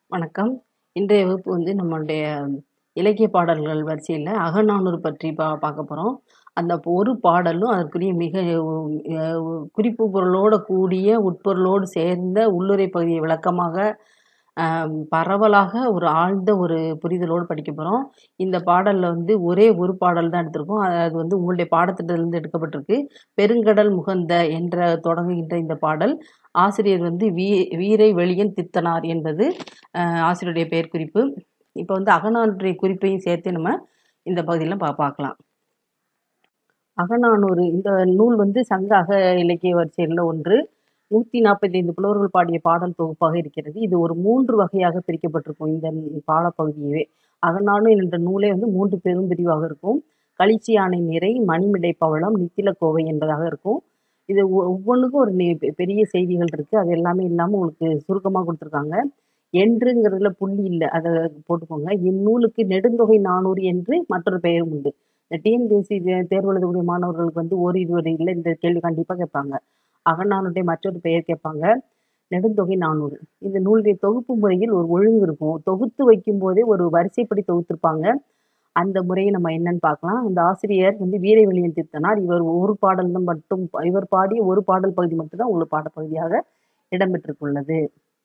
வணக்கம் இன்றைய வகுப்பு வந்து நம்மளுடைய இலக்கிய பாடல்கள் வரிசையில் அகநானூறு பற்றி பா பார்க்க போகிறோம் அந்த ஒரு பாடலும் அதற்குரிய மிக அஹ், குறிப்பு பொருளோடு கூடிய உட்பொருளோடு சேர்ந்த உள்ளுரை பகுதியை விளக்கமாக அஹ், பரவலாக ஒரு ஆழ்ந்த ஒரு புரிதலோடு படிக்க போகிறோம் இந்த பாடலில் வந்து ஒரே ஒரு பாடல் தான் எடுத்திருக்கோம் அது அது வந்து உங்களுடைய பாடத்திட்டத்திலிருந்து எடுக்கப்பட்டிருக்கு பெருங்கடல் முகந்த என்ற தொடங்குகின்ற இந்த பாடல் ஆசிரியர் வந்து வீ வீரை வெளியன் தித்தனார் என்பது அஹ், ஆசிரியருடைய பெயர் குறிப்பு இப்போ வந்து அகநானூற்றை குறிப்பையும் சேர்த்து நம்ம இந்த பகுதியில் பா பார்க்கலாம் அகநானூறு இந்த நூல் வந்து சங்க அக இலக்கிய வரிசையில் ஒன்று நூற்றி நாற்பத்தைந்து புலவர்கள் பாடிய பாடல் தொகுப்பாக இருக்கிறது இது ஒரு மூன்று வகையாக பிரிக்கப்பட்டிருக்கும் இந்த பாடப்பகுதியவே அகநானூறு என்ற நூலே வந்து மூன்று பெரும் பிரிவாக இருக்கும் களிச்சி யானை நிறை மணிமிடை பவளம் நித்தில கோவை என்பதாக இருக்கும் இது ஒ- ஒவ்வொன்றுக்கும் ஒரு நெ- பெ- பெரிய செய்திகள் இருக்குது அது எல்லாமே இல்லாமல் உங்களுக்கு சுருக்கமாக கொடுத்துருக்காங்க என்றுங்கிறதுல புள்ளி இல்லை அதை போட்டுக்கோங்க இந்நூலுக்கு நெடுந்தொகை நானூறு என்று மற்றொரு பெயரும் உண்டு இந்த டிஎன்பிஎஸ்சி தேர்வு எழுதக்கூடிய மாணவர்களுக்கு வந்து ஒரு இருவர் இல்லை இந்த கேள்வி கண்டிப்பாக கேட்பாங்க அகநானூருடைய மற்றொரு பெயர் கேட்பாங்க நெடுந்தொகை நானூறு இந்த நூலுடைய தொகுப்பு முறையில் ஒரு ஒழுங்கு இருக்கும் தொகுத்து வைக்கும் போதே ஒரு வரிசைப்படி தொகுத்திருப்பாங்க அந்த முறையை நம்ம என்னன்னு பார்க்கலாம் இந்த ஆசிரியர் வந்து வீரவெளியன் தீர்த்தனார் இவர் ஒரு பாடல் தான் மட்டும் இவர் பாடிய ஒரு பாடல் பகுதி மட்டும்தான் உங்களுக்கு பாடப்பகுதியாக இடம்பெற்றுள்ளது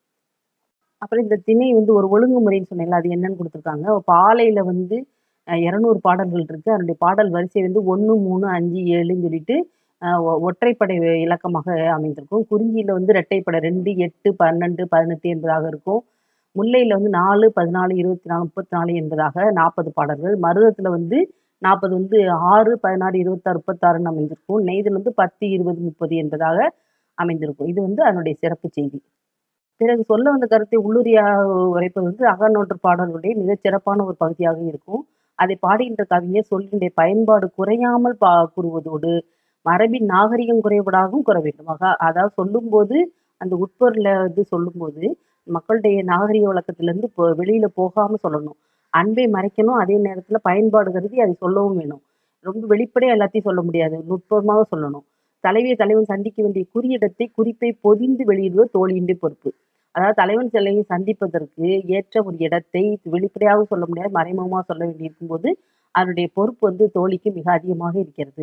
அப்புறம் இந்த திணை வந்து ஒரு ஒழுங்குமுறைன்னு சொன்னேன்ல அது என்னன்னு கொடுத்துருக்காங்க பாலையில் வந்து அஹ், இருநூறு பாடல்கள் இருக்கு அதனுடைய பாடல் வரிசை வந்து ஒன்று மூணு அஞ்சு ஏழுன்னு சொல்லிட்டு அஹ், ஒ- ஒற்றைப்படை இலக்கமாக அமைந்திருக்கும் குறிஞ்சியில் வந்து இரட்டைப்படை ரெண்டு எட்டு பன்னெண்டு பதினெட்டு என்பதாக இருக்கும் முல்லையில் வந்து நாலு பதினாலு இருபத்தி நாலு முப்பத்தி நாலு என்பதாக நாற்பது பாடல்கள் மருதத்தில் வந்து நாற்பது வந்து ஆறு பதினாறு இருபத்தாறு முப்பத்தாறுன்னு அமைந்திருக்கும் நெய்தல் வந்து பத்து இருபது முப்பது என்பதாக அமைந்திருக்கும் இது வந்து அதனுடைய சிறப்பு செய்தி பிறகு சொல்ல வந்த கருத்தை உள்ளுரியாக உரைப்பது வந்து அகநோற்று பாடல்களுடைய மிகச் சிறப்பான ஒரு பகுதியாக இருக்கும் அதை பாடுகின்ற கவிஞர் சொல்லினுடைய பயன்பாடு குறையாமல் பா கூறுவதோடு மரபின் நாகரிகம் குறைபடாகவும் குற வேண்டும் ஆக அதாவது சொல்லும்போது அந்த உட்பொருளை வந்து சொல்லும்போது மக்களுடைய நாகரிக வழக்கத்திலிருந்து இப்போ வெளியில போகாம சொல்லணும் அன்பை மறைக்கணும் அதே நேரத்துல பயன்பாடு கருதி அதை சொல்லவும் வேணும் ரொம்ப வெளிப்படையா எல்லாத்தையும் சொல்ல முடியாது நுட்பமாக சொல்லணும் தலைவியை தலைவன் சந்திக்க வேண்டிய குறியிடத்தை குறிப்பை பொதிந்து வெளியிடுவது தோழியின்றி பொறுப்பு அதாவது தலைவன் சிலையை சந்திப்பதற்கு ஏற்ற ஒரு இடத்தை வெளிப்படையாக சொல்ல முடியாது மறைமுகமாக சொல்ல வேண்டியிருக்கும் போது அதனுடைய பொறுப்பு வந்து தோழிக்கு மிக அதிகமாக இருக்கிறது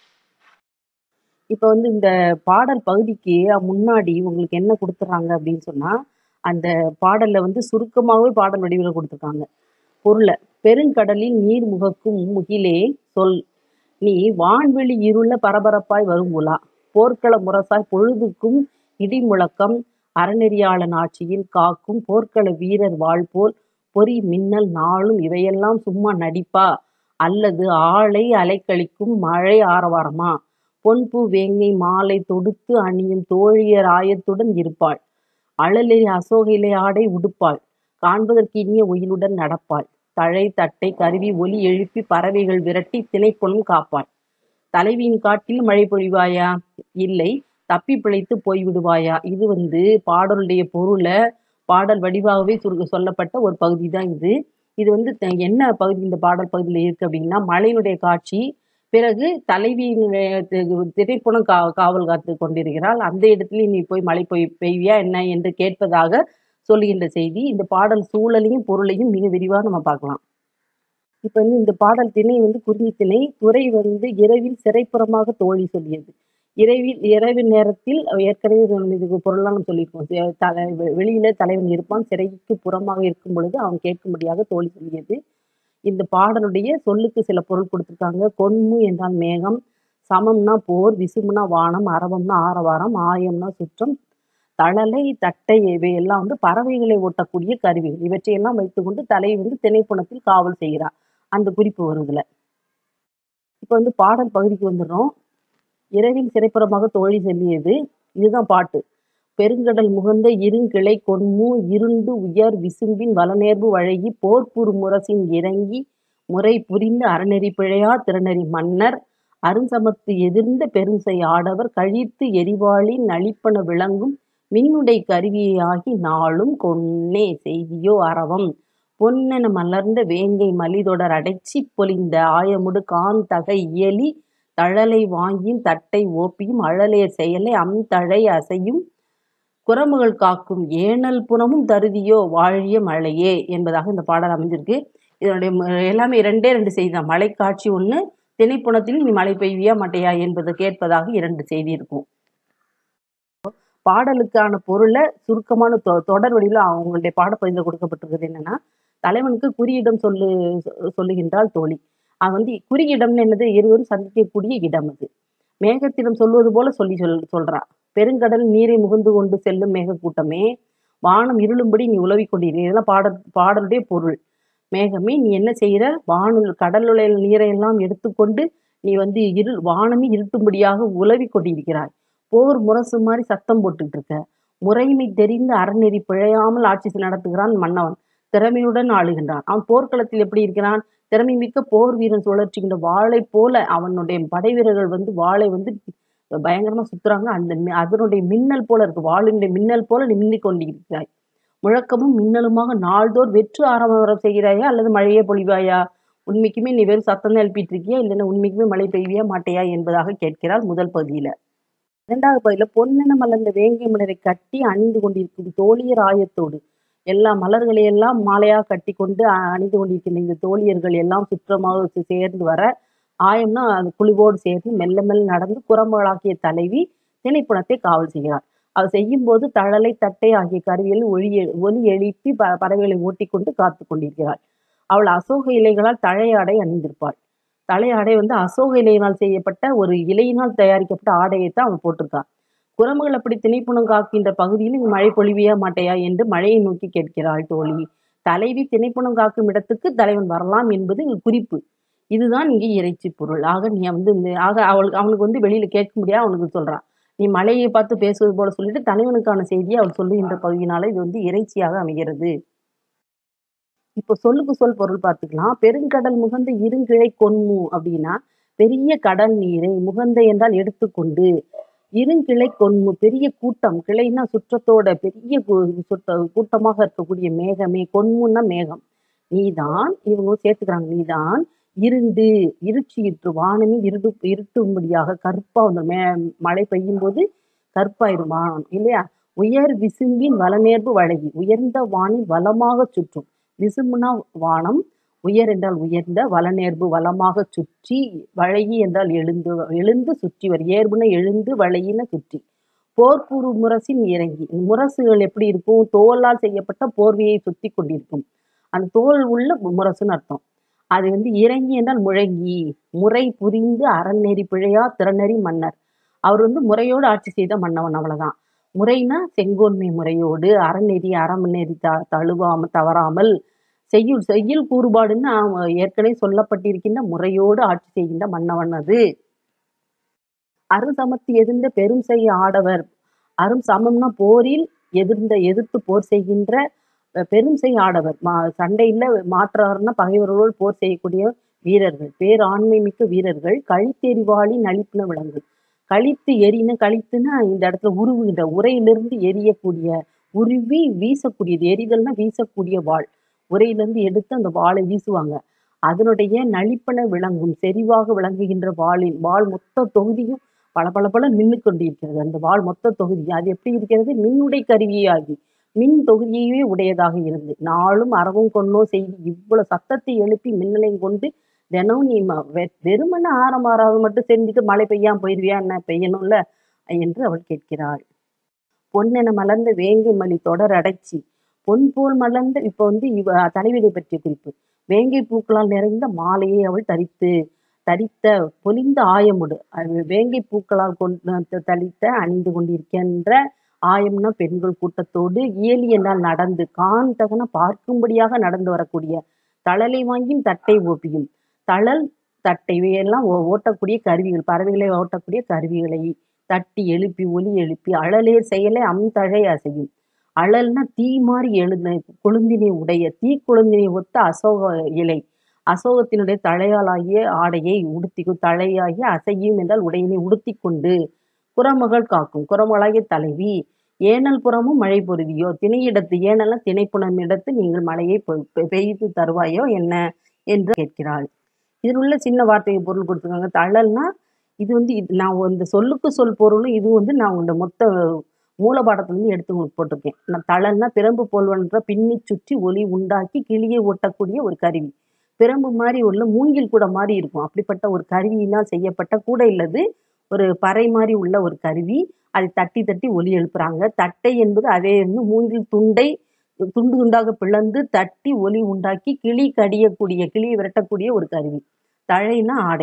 இப்போ வந்து இந்த பாடல் பகுதிக்கு முன்னாடி உங்களுக்கு என்ன கொடுத்துறாங்க அப்படின்னு சொன்னா அந்த பாடல்ல வந்து சுருக்கமாகவே பாடல் வடிவில் கொடுத்துருக்காங்க பொருளை பெருங்கடலில் நீர் முகக்கும் முகிலே சொல் நீ வான்வெளி இருள பரபரப்பாய் வரும் உலா போர்க்கள முரசாய் பொழுதுக்கும் இடி முழக்கம் அறநெறியாளன் ஆட்சியில் காக்கும் போர்க்கள வீரர் வாழ் போல் பொறி மின்னல் நாளும் இவையெல்லாம் சும்மா நடிப்பா அல்லது ஆளை அலைக்கழிக்கும் மழை ஆரவாரமா பொன்பு வேங்கை மாலை தொடுத்து அணியும் தோழியர் ஆயத்துடன் இருப்பாள் அழலெறி அசோகையிலே ஆடை உடுப்பாள் காண்பதற்கு இனிய ஒயிலுடன் நடப்பாள் தழை தட்டை கருவி ஒலி எழுப்பி பறவைகள் விரட்டி திணைக்குளம் காப்பாள் தலைவியின் காட்டில் மழை பொழிவாயா இல்லை தப்பி பிழைத்து போய்விடுவாயா இது வந்து பாடலுடைய பொருளை பாடல் வடிவாகவே சுருக்க சொல்லப்பட்ட ஒரு பகுதி தான் இது இது வந்து த- என்ன பகுதி இந்த பாடல் பகுதியில் இருக்கு அப்படின்னா மழையினுடைய காட்சி பிறகு தலைவியினுடைய தி- திரைப்புணம் கா காவல் காத்து கொண்டிருக்கிறாள் அந்த இடத்துல நீ போய் மழை பொய் பெய்வியா என்ன என்று கேட்பதாக சொல்லுகின்ற செய்தி இந்த பாடல் சூழலையும் பொருளையும் மிக விரிவாக நம்ம பார்க்கலாம் இப்ப வந்து இந்த பாடல் திணை வந்து குறிஞ்சி திணை துறை வந்து இரவில் சிறைப்புறமாக தோழி சொல்லியது இரவில் இரவு நேரத்தில் ஏற்கனவே நம்ம இதுக்கு பொருளாக நம்ம சொல்லியிருக்கோம் செ- தலை வெ- வெளியில தலைவன் இருப்பான் சிறைக்கு புறமாக இருக்கும் பொழுது அவன் கேட்கும்படியாக தோழி சொல்லியது இந்த பாடலுடைய சொல்லுக்கு சில பொருள் கொடுத்திருக்காங்க கொன்மு என்றால் மேகம் சமம்னா போர் விசும்புனா வானம் அரவம்னா ஆரவாரம் ஆயம்னா சுற்றம் தழலை தட்டை இவையெல்லாம் வந்து பறவைகளை ஓட்டக்கூடிய கருவிகள் இவற்றையெல்லாம் வைத்துக்கொண்டு தலை வந்து திணைப்புணத்தில் காவல் செய்கிறார் அந்த குறிப்பு வருதுல இப்போ வந்து பாடல் பகுதிக்கு வந்துடுறோம் இரவில் சிறைப்புறமாக தோழி செல்லியது இதுதான் பாட்டு பெருங்கடல் முகந்த இருங்கிளை கொன்மு இருண்டு உயர் விசும்பின் வளநேர்பு வழங்கி போர்ப்புறு முரசின் இறங்கி முறை புரிந்து அறநெறி பிழையா திறனறி மன்னர் அருஞ்சமத்து எதிர்ந்த பெருஞ்சை ஆடவர் கழித்து எரிவாளின் நளிப்பன விளங்கும் மின்னுடை கருவியாகி நாளும் கொன்னே செய்தியோ அரவம் பொன்னென மலர்ந்த வேங்கை மலிதொடர் அடைச்சி பொலிந்த ஆயமுடு கான் தகை இயலி தழலை வாங்கியும் தட்டை ஓப்பியும் அழலேர் செயலை அம் தழை அசையும் குரமுகள் காக்கும் ஏனல் புறமும் தருதியோ வாழிய மழையே என்பதாக இந்த பாடல் அமைஞ்சிருக்கு இதனுடைய ம- எல்லாமே ரெண்டே ரெண்டு செய்தி தான் மழை காட்சி ஒன்று திணைப்புணத்தில் நீ மழை பெய்வியா மாட்டையா என்பதை கேட்பதாக இரண்டு செய்தி இருக்கும் பாடலுக்கான பொருளை சுருக்கமான தொ- தொடர் வடிவில் அவங்களுடைய பாடப்பகுதியில் கொடுக்கப்பட்டிருக்கிறது என்னன்னா தலைவனுக்கு குறியிடம் சொல்லு சொ- சொல்லுகின்றாள் தோழி அவன் வந்து குறியிடம்னு என்னது இருவரும் சந்திக்கக்கூடிய இடம் அது மேகத்திடம் சொல்வது போல சொல்லி சொல் சொல்றா பெருங்கடல் நீரை முகந்து கொண்டு செல்லும் மேகக்கூட்டமே வானம் இருளும்படி நீ உலவிக் கொண்டிரு இதெல்லாம் பாட பாடலுடைய பொருள் மேகமே நீ என்ன செய்யற வானு கடலுடைய நீரை எல்லாம் எடுத்துக்கொண்டு நீ வந்து இருள் வானமே இருட்டும்படியாக உலவிக் கொண்டிருக்கிறாய் போர் முரசு மாதிரி சத்தம் போட்டுட்டு இருக்க முறைமை தெரிந்து அறநெறி பிழையாமல் ஆட்சி நடத்துகிறான் மன்னவன் திறமையுடன் ஆளுகின்றான் அவன் போர்க்களத்தில் எப்படி இருக்கிறான் திறமை மிக்க போர் வீரன் சுழற்றுகின்ற வாளை போல அவனுடைய படை வீரர்கள் வந்து வாளை வந்து பயங்கரமா சுத்துறாங்க அந்த மி- அதனுடைய மின்னல் போல இருக்கு வாளினுடைய மின்னல் போல நீ மின்னிக் கொண்டிருக்கிறாய் முழக்கமும் மின்னலுமாக நாள்தோர் வெற்று ஆரம்பரம் செய்கிறாயா அல்லது மழையே பொழிவாயா உண்மைக்குமே நீ வெறும் சத்தம் தான் எழுப்பிட்டு இருக்கியா இல்லைன்னா உண்மைக்குமே மழை பெய்வியா மாட்டையா என்பதாக கேட்கிறாள் முதல் பகுதியில இரண்டாவது பகுதியில பொன்னென மலர்ந்த வேங்கை மலரை கட்டி அணிந்து கொண்டிருக்கும் தோழியர் ஆயத்தோடு எல்லா மலர்களை எல்லாம் மாலையாக கட்டி கொண்டு அ- அணிந்து கொண்டிருக்கின்ற இந்த தோழியர்கள் எல்லாம் சுற்றமாக சே- சேர்ந்து வர ஆயம்னா அந்த குழுவோடு சேர்ந்து மெல்ல மெல்ல நடந்து குரம்புகளாக்கிய தலைவி திணைப்புணத்தை காவல் செய்கிறார் அவர் செய்யும் போது தழலை தட்டை ஆகிய கருவியில் ஒளி எ- ஒலி எழுப்பி ப பறவைகளை ஓட்டிக்கொண்டு காத்து கொண்டிருக்கிறாள் அவள் அசோக இலைகளால் தழையாடை அணிந்திருப்பாள் தலையாடை வந்து அசோக இலையினால் செய்யப்பட்ட ஒரு இலையினால் தயாரிக்கப்பட்ட ஆடையை தான் அவள் போட்டிருக்கா குரங்குகள் அப்படி திணைப்புணம் காக்கின்ற பகுதியில் நீ மழை பொழிவியா மாட்டையா என்று மழையை நோக்கி கேட்கிறாள் தோழி தலைவி திணைப்புணம் காக்கும் இடத்துக்கு தலைவன் வரலாம் என்பது இங்கு குறிப்பு இதுதான் இங்கே இறைச்சி பொருள் ஆக நீ வந்து இந்த ஆக அவளுக்கு அவனுக்கு வந்து வெளியில கேட்க முடியாது அவனுக்கு சொல்றான் நீ மலையை பார்த்து பேசுவது போல சொல்லிட்டு தலைவனுக்கான செய்தியை அவள் சொல்லுகின்ற பகுதியினால இது வந்து இறைச்சியாக அமைகிறது இப்போ சொல்லுக்கு சொல் பொருள் பார்த்துக்கலாம் பெருங்கடல் முகந்த இருங்கிழை கொன்மு அப்படின்னா பெரிய கடல் நீரை முகந்த என்றால் எடுத்துக்கொண்டு இருங்கிளை கொன்மு பெரிய கூட்டம் கிளைனா சுற்றத்தோட பெரிய கூ- சுற்ற கூட்டமாக இருக்கக்கூடிய மேகமே கொன்முன்னா மேகம் நீதான் இவங்க சேர்த்துக்கிறாங்க நீதான் இருண்டு இருட்சியிற்று வானமே இருடு இருட்டும்படியாக கருப்பா வந்து மே மழை பெய்யும் போது கருப்பாயிரும் வானம் இல்லையா உயர் விசும்பின் வலநேர்வு வழகி உயர்ந்த வானில் வலமாக சுற்றும் விசும்புனா வானம் உயர் என்றால் உயர்ந்த வலநேர்வு வலமாக சுற்றி வழகி என்றால் எழுந்து எழுந்து சுற்றி வரும் ஏர்புன எழுந்து வளையின சுற்றி போர்க்குரு முரசின் இறங்கி முரசுகள் எப்படி இருக்கும் தோலால் செய்யப்பட்ட போர்வையை சுத்தி கொண்டிருக்கும் அந்த தோல் உள்ள முரசுன்னு அர்த்தம் அது வந்து இறங்கி என்றால் முழங்கி முறை புரிந்து அறநெறி பிழையா திறனறி மன்னர் அவர் வந்து முறையோடு ஆட்சி செய்த மன்னவன் அவ்வளவுதான் முறைனா செங்கோன்மை முறையோடு அறநெறி அறநெறி த தழுவாம தவறாமல் செய்யுள் செய்யுள் கூறுபாடுன்னு அவன் ஏற்கனவே சொல்லப்பட்டிருக்கின்ற முறையோடு ஆட்சி செய்கின்ற மன்னவன் அது அருசமத்து எதிர்ந்த பெரும் செய்ய ஆடவர் அரும் சமம்னா போரில் எதிர்ந்த எதிர்த்து போர் செய்கின்ற அஹ், பெரும் செய் ஆடவர் மா சண்டையில மாற்றார்னா பகைவர்களோடு போர் செய்யக்கூடிய வீரர்கள் பேராண்மை மிக்க வீரர்கள் கழித்தெறிவாளி நளிப்புன விலங்கு கழித்து எரின கழித்துனா இந்த இடத்துல உருவுகின்ற உரையிலிருந்து எரியக்கூடிய உருவி வீசக்கூடியது எரிதல்னா வீசக்கூடிய வாள் உரையிலிருந்து எடுத்து அந்த வாளை வீசுவாங்க அதனுடைய நளிப்பன விளங்கும் செறிவாக விளங்குகின்ற வாளின் வாள் மொத்த தொகுதியும் பல பல பல மின்னு கொண்டிருக்கிறது அந்த வாள் மொத்த தொகுதி அது எப்படி இருக்கிறது மின்னுடை கருவியாகி மின் தொகுதியவே உடையதாக இருந்து நாளும் அறவும் கொண்டோ செய்து இவ்வளவு சத்தத்தை எழுப்பி மின்னலையும் கொண்டு தினம் நீ ம- வெ- வெறுமனே ஆரம் ஆறாவது மட்டும் செஞ்சுட்டு மழை பெய்யாம போயிருவியா என்ன பெய்யணும்ல என்று அவள் கேட்கிறாள் பொன்னென மலர்ந்த வேங்கை மலி தொடர் அடைச்சி பொன் போல் மலர்ந்த இப்ப வந்து இவ தலைவியை பற்றிய குறிப்பு வேங்கை பூக்களால் நிறைந்த மாலையை அவள் தரித்து தரித்த பொலிந்த ஆயமுடு அது வேங்கை பூக்களால் கொண்டு தளித்த அணிந்து கொண்டிருக்கின்ற ஆயம்னா பெண்கள் கூட்டத்தோடு இயலி என்றால் நடந்து கான் தகன பார்க்கும்படியாக நடந்து வரக்கூடிய தழலை வாங்கியும் தட்டை ஓப்பியும் தழல் தட்டை இவையெல்லாம் ஓ- ஓட்டக்கூடிய கருவிகள் பறவைகளை ஓட்டக்கூடிய கருவிகளை தட்டி எழுப்பி ஒலி எழுப்பி அழலே செயலை அம்தழை அசையும் அழல்னா தீ மாதிரி எழுந்த கொழுந்தினை உடைய தீ கொழுந்தினை ஒத்த அசோக இலை அசோகத்தினுடைய தழையாலாகிய ஆடையை உடுத்தி தழையாகிய அசையும் என்றால் உடையினை உடுத்தி கொண்டு குரமகள் காக்கும் குரமகளாகிய தலைவி ஏனல் புறமும் மழை பொருதியோ திணையிடத்து ஏனல்னா திணைப்புணம் இடத்து நீங்கள் மழையை பெ- பெ- பெய்து தருவாயோ என்ன என்று கேட்கிறாள் இதில் உள்ள சின்ன வார்த்தைக்கு பொருள் கொடுத்துருக்காங்க தழல்னா இது வந்து இது- நான் இந்த சொல்லுக்கு சொல் பொருளும் இது வந்து நான் உங்க மொத்த மூலபாடத்திலிருந்து எடுத்து உங்களுக்கு போட்டிருக்கேன் நான் தளன்னா பிரம்பு போல்வன்ற பின்னி சுற்றி ஒளி உண்டாக்கி கிளியை ஒட்டக்கூடிய ஒரு கருவி பிரம்பு மாதிரி உள்ள மூங்கில் கூட மாதிரி இருக்கும் அப்படிப்பட்ட ஒரு கருவியினால் செய்யப்பட்ட கூட இல்லது ஒரு பறை மாதிரி உள்ள ஒரு கருவி அதை தட்டி தட்டி ஒலி எழுப்புறாங்க தட்டை என்பது அதே வந்து மூங்கில் துண்டை துண்டு துண்டாக பிளந்து தட்டி ஒலி உண்டாக்கி கிளி கடியக்கூடிய கிளியை விரட்டக்கூடிய ஒரு கருவி தழைனா ஆடை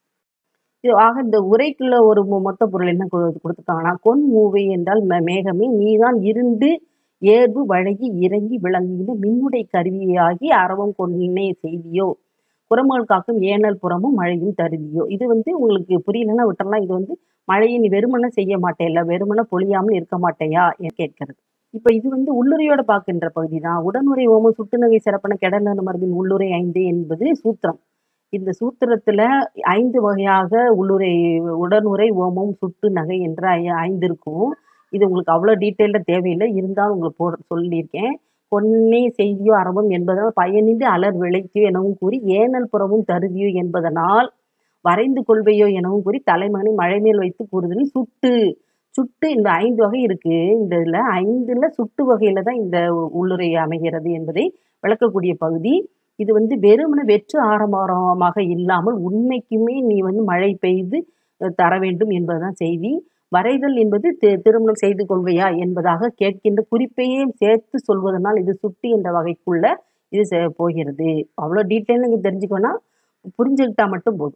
இது ஆக இந்த உரைக்குள்ள ஒரு மொ- மொத்த பொருள் என்ன கொடு- கொடுத்துருக்காங்கன்னா கொன் மூவை என்றால் மே- மேகமே நீதான் இருந்து ஏர்வு வழங்கி இறங்கி விளங்குகின்ற மின்னுடை கருவியாகி அரவம் கொன்னே செய்தியோ புறமகள் காக்கும் ஏனல் புறமும் மழையும் தருதியோ இது வந்து உங்களுக்கு புரியலன்னா விட்டுறலாம் இது வந்து மழையை நீ வெறுமனே செய்ய மாட்டேல்ல வெறுமனே பொழியாமல் இருக்க மாட்டேயா என்று கேட்கிறது இப்ப இது வந்து உள்ளுரையோட பார்க்கின்ற பகுதி தான் உடனுரை ஓமம் சுட்டுநகை சிறப்பன கெடலன மரபின் உள்ளுரை ஐந்து என்பது சூத்திரம் இந்த சூத்திரத்துல ஐந்து வகையாக உள்ளுரை உடனுரை ஓமம் சுட்டு நகை என்ற ஐ- ஐந்து இருக்கும் இது உங்களுக்கு அவ்வளோ டீட்டெயிலாக தேவையில்லை இருந்தாலும் உங்களுக்கு போட சொல்லியிருக்கேன் பொன்னே செய்தியோ அரபம் என்பதனால் பயனின்றி அலர் விளைத்தியோ எனவும் கூறி ஏனல் புறமும் தருதியோ என்பதனால் வரைந்து கொள்வையோ எனவும் கூறி தலைமகனை மழை மேல் வைத்து கூறுதலில் சுட்டு சுட்டு இந்த ஐந்து வகை இருக்கு இந்த இதுல ஐந்துல சுட்டு வகையில தான் இந்த உள்ளுரை அமைகிறது என்பதை விளக்கக்கூடிய பகுதி இது வந்து வெறுமனே வெற்று ஆரம்பமாக இல்லாமல் உண்மைக்குமே நீ வந்து மழை பெய்து அஹ், தர வேண்டும் என்பதுதான் செய்தி வரைதல் என்பது தி- திருமணம் செய்து கொள்வையா என்பதாக கேட்கின்ற குறிப்பையே சேர்த்து சொல்வதனால் இது சுட்டி என்ற வகைக்குள்ள இது செ- போகிறது அவ்வளோ டீட்டெயில் நீங்கள் தெரிஞ்சுக்கணும்னா புரிஞ்சுக்கிட்டா மட்டும் போதும்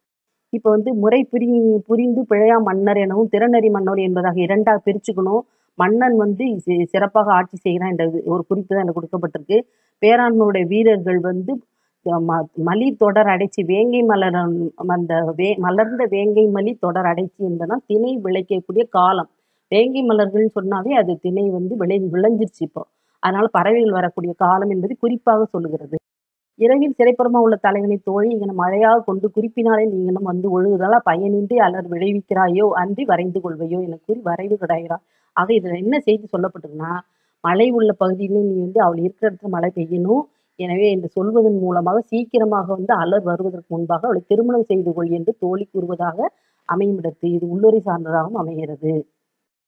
இப்போ வந்து முறை புரி புரிந்து பிழையா மன்னர் எனவும் திறனறி மன்னர் என்பதாக இரண்டாக பிரிச்சுக்கணும் மன்னன் வந்து சி- சிறப்பாக ஆட்சி செய்கிறான் என்ற இது ஒரு குறிப்பு தான் எனக்கு கொடுக்கப்பட்டிருக்கு பேராண்மையுடைய வீரர்கள் வந்து ம- மலி தொடர் அடைச்சி வேங்கை மலர் அந்த வே மலர்ந்த வேங்கை மலி தொடர் அடைச்சி என்பதுதான் திணை விளைக்கக்கூடிய காலம் வேங்கை மலர்கள்னு சொன்னாவே அது திணை வந்து விளை விளைஞ்சிருச்சு இப்போ அதனால பறவைகள் வரக்கூடிய காலம் என்பது குறிப்பாக சொல்லுகிறது இரவில் சிறைப்புறமா உள்ள தலைவனை தோழி இங்கன மழையாக கொண்டு குறிப்பினாலே நீங்களும் வந்து ஒழுகுதலா பயனின்றி அலர் விளைவிக்கிறாயோ அன்றி வரைந்து கொள்வையோ என கூறி வரைவு கிடைகிறார் ஆக இதுல என்ன செய்தி சொல்லப்பட்டிருக்குன்னா மழை உள்ள பகுதியிலே நீ வந்து அவள் இருக்கிற இடத்துல மழை பெய்யணும் எனவே என்று சொல்வதன் மூலமாக சீக்கிரமாக வந்து அலர் வருவதற்கு முன்பாக அவளை திருமணம் செய்து கொள் என்று தோழி கூறுவதாக அமையும் இடத்து இது உள்ளுரை சார்ந்ததாகவும் அமைகிறது